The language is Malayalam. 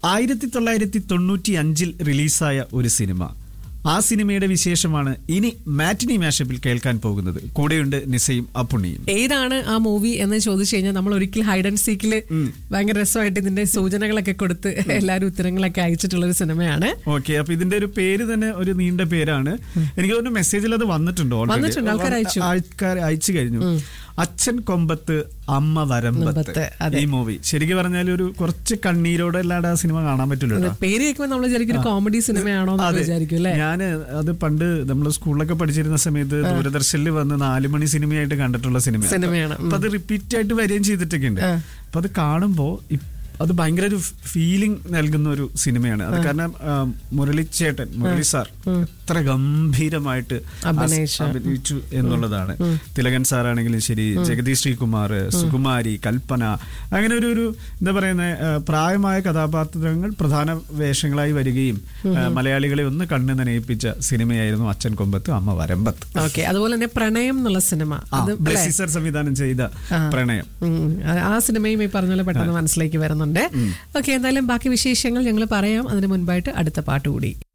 ആയിരത്തി തൊള്ളായിരത്തി തൊണ്ണൂറ്റി അഞ്ചിൽ റിലീസായ ഒരു സിനിമ ആ സിനിമയുടെ വിശേഷമാണ് ഇനി മാറ്റിനി മാഷപ്പിൽ കേൾക്കാൻ പോകുന്നത് കൂടെയുണ്ട് നിസയും അപ്പുണ്ണിയും ഏതാണ് ആ മൂവി എന്ന് ചോദിച്ചു കഴിഞ്ഞാൽ നമ്മൾ ഒരിക്കൽ ഹൈഡ് ആൻഡ് സീക്കില് ഭയങ്കര രസമായിട്ട് ഇതിന്റെ സൂചനകളൊക്കെ കൊടുത്ത് എല്ലാവരും ഉത്തരങ്ങളൊക്കെ അയച്ചിട്ടുള്ള ഒരു സിനിമയാണ് ഓക്കെ അപ്പൊ ഇതിന്റെ ഒരു പേര് തന്നെ ഒരു നീണ്ട പേരാണ് എനിക്ക് തോന്നുന്നു മെസ്സേജിൽ അത് വന്നിട്ടുണ്ട് already. വന്നിട്ടുണ്ട്, ആൾക്കാർ അയച്ചു. ആൾക്കാർ അയച്ചു കഴിഞ്ഞു അച്ഛൻ കൊമ്പത്ത് അമ്മ വരമ്പത്ത് വരമ്പത്ത്, അതെ. ഈ മൂവി ശരിക്കും പറഞ്ഞാൽ ഒരു കുറച്ച് കണ്ണീരോടെ അല്ലാതെ ആ സിനിമ കാണാൻ പറ്റില്ല അത് പേര് കേൾക്കുമ്പോൾ നമ്മൾ വിചാരിക്കും ഒരു കോമഡി സിനിമയാണോ എന്ന് അതെ. വിചാരിക്കും അല്ലേ ഞാന് അത് പണ്ട് നമ്മൾ സ്കൂളിലൊക്കെ പഠിച്ചിരുന്ന സമയത്ത് ദൂരദർശനിൽ വന്ന് നാല് മണി സിനിമയായിട്ട് കണ്ടിട്ടുള്ള സിനിമ സിനിമയാണ്. അപ്പൊ അത് റിപ്പീറ്റ് ആയിട്ട് വരികയും ചെയ്തിട്ടൊക്കെ ഉണ്ട് അപ്പൊ അത് കാണുമ്പോ ഇ- അത് ഭയങ്കര ഒരു ഫീലിംഗ് നൽകുന്ന ഒരു സിനിമയാണ് അത് കാരണം ആ, മുരളിച്ചേട്ടൻ മുരളി സാർ എത്ര ഗംഭീരമായിട്ട് ആ സ് അഭിനയിച്ചു. അഭിനയിച്ചു എന്നുള്ളതാണ് തിലകൻ സാറാണെങ്കിലും ശരി ജഗദീഷ് ശ്രീകുമാർ സുകുമാരി കൽപ്പന അങ്ങനെ ഒരു ഒരു എന്താ പറയുന്ന ആ, പ്രായമായ കഥാപാത്രങ്ങൾ പ്രധാന വേഷങ്ങളായി വരികയും ആ, മലയാളികളെ ഒന്ന് കണ്ണു നനയിപ്പിച്ച സിനിമയായിരുന്നു അച്ഛൻ കൊമ്പത്ത് അമ്മ വരമ്പത്ത് ഓക്കെ അതുപോലെ തന്നെ പ്രണയം എന്നുള്ള സിനിമ ആ, അത് ബ്ലെസ്സി സർ സംവിധാനം ചെയ്ത പ്രണയം ഉം. ആ- ആ സിനിമയും ഈ പറഞ്ഞ പോലെ പെട്ടെന്ന് മനസ്സിലേക്ക് വരുന്നുണ്ട് ഓക്കെ എന്തായാലും ബാക്കി വിശേഷങ്ങൾ ഞങ്ങൾ പറയാം അതിന് മുൻപായിട്ട് അടുത്ത പാട്ട് കൂടി